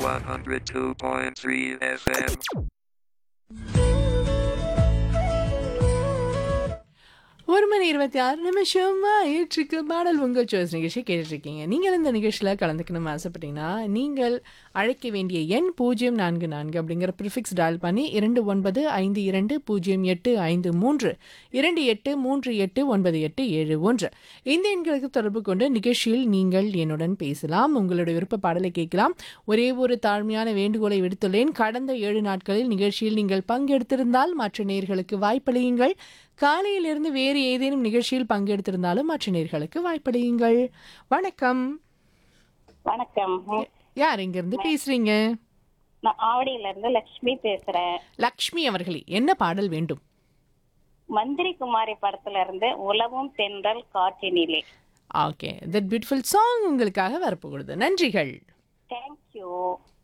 102.3 FM. ஒரு மணி இருபத்தி ஆறு நிமிஷம் ஆயிற்றுக்கு பாடல் உங்கள் சாய்ஸ் நிகழ்ச்சி கேட்டுட்ருக்கீங்க நீங்கள் இந்த நிகழ்ச்சியில் கலந்துக்கணும்னு ஆசைப்பட்டீங்கன்னா நீங்கள் அழைக்க வேண்டிய எண் பூஜ்ஜியம் நான்கு நான்கு அப்படிங்கிற ப்ரிஃபிக்ஸ் டயல் பண்ணி இரண்டு ஒன்பது ஐந்து இரண்டு பூஜ்ஜியம் எட்டு ஐந்து மூன்று இரண்டு எட்டு மூன்று எட்டு ஒன்பது எட்டு ஏழு ஒன்று இந்த எண்களுக்கு தொடர்பு கொண்டு நிகழ்ச்சியில் நீங்கள் என்னுடன் பேசலாம் உங்களுடைய விருப்ப பாடலை கேட்கலாம் ஒரே ஒரு தாழ்மையான வேண்டுகோளை விடுத்துள்ளேன் கடந்த ஏழு நாட்களில் நிகழ்ச்சியில் நீங்கள் பங்கெடுத்திருந்தால் மற்ற நேர்களுக்கு வாய்ப்பளியுங்கள் காலையிலிருந்து வேறு ஏதேனும் நிகழ்ச்சியில் பங்கெடுத்திருந்தாலும் மற்ற நேர்களுக்கு வாய்ப்பளியுங்கள் வணக்கம் வணக்கம் யார் இங்கிருந்து பேசுறீங்க நான் ஆவடியில இருந்து லக்ஷ்மி பேசுறேன் லக்ஷ்மி அவர்களே என்ன பாடல் வேண்டும் மந்திரி குமாரி படத்துல இருந்து உலவும் தென்றல் காற்றினிலே ஓகே தட் பியூட்டிஃபுல் சாங் உங்களுக்காக வரப்போகுது நன்றிகள் தேங்க்யூ